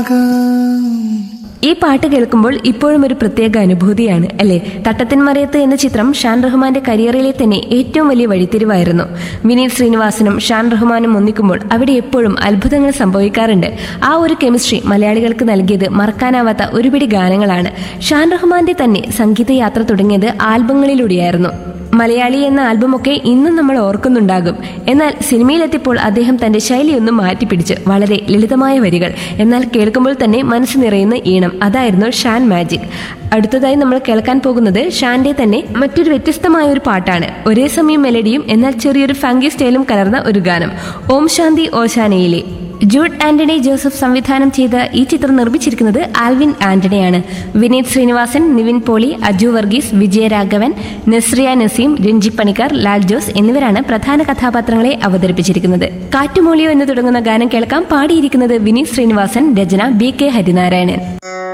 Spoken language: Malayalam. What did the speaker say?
രാഗം ഈ പാട്ട് കേൾക്കുമ്പോൾ ഇപ്പോഴും ഒരു പ്രത്യേക അനുഭൂതിയാണ് അല്ലേ തട്ടത്തിൻ മറയത്ത് എന്ന ചിത്രം ഷാൻ റഹ്മാന്റെ കരിയറിലെ തന്നെ ഏറ്റവും വലിയ വഴിത്തിരിവായിരുന്നു വിനീത് ശ്രീനിവാസനും യാൻ റഹ്മാനും ഒന്നിക്കുമ്പോൾ അവിടെ എപ്പോഴും അത്ഭുതങ്ങൾ സംഭവിക്കാറുണ്ട് ആ ഒരു കെമിസ്ട്രി മലയാളികൾക്ക് നൽകിയത് മറക്കാനാവാത്ത ഒരുപിടി ഗാനങ്ങളാണ് ഷാൻ റഹ്മാന്റെ തന്നെ സംഗീതയാത്ര തുടങ്ങിയത് ആൽബങ്ങളിലൂടെയായിരുന്നു മലയാളി എന്ന ആൽബമൊക്കെ ഇന്നും നമ്മൾ ഓർക്കുന്നുണ്ടാകും എന്നാൽ സിനിമയിലെത്തിയപ്പോൾ അദ്ദേഹം തന്റെ ശൈലിയൊന്നും മാറ്റിപ്പിടിച്ച് വളരെ ലളിതമായ വരികൾ എന്നാൽ കേൾക്കുമ്പോൾ തന്നെ മനസ്സ് നിറയുന്ന ഈണം അതായിരുന്നു ഷാൻ മാജിക് അടുത്തതായി നമ്മൾ കേൾക്കാൻ പോകുന്നത് ഷാന്റെ തന്നെ മറ്റൊരു വ്യത്യസ്തമായ ഒരു പാട്ടാണ് ഒരേ സമയം മെലഡിയും എന്നാൽ ചെറിയൊരു ഫങ്കി സ്റ്റൈലും കലർന്ന ഒരു ഗാനം ഓം ശാന്തി ഓശാനയിലെ ജൂഡ് ആന്റണി ജോസഫ് സംവിധാനം ചെയ്ത ഈ ചിത്രം നിർമ്മിച്ചിരിക്കുന്നത് ആൽവിൻ ആന്റണിയാണ് വിനീത് ശ്രീനിവാസൻ നിവിൻ പോളി അജു വർഗീസ് വിജയരാഘവൻ നസ്രിയ നസീം രഞ്ജി പണിക്കർ ലാൽ ജോസ് എന്നിവരാണ് പ്രധാന കഥാപാത്രങ്ങളെ അവതരിപ്പിച്ചിരിക്കുന്നത് കാറ്റുമൂളിയോ എന്ന് തുടങ്ങുന്ന ഗാനം കേൾക്കാം പാടിയിരിക്കുന്നത് വിനീത് ശ്രീനിവാസൻ രചന ബി കെ ഹരിനാരായണൻ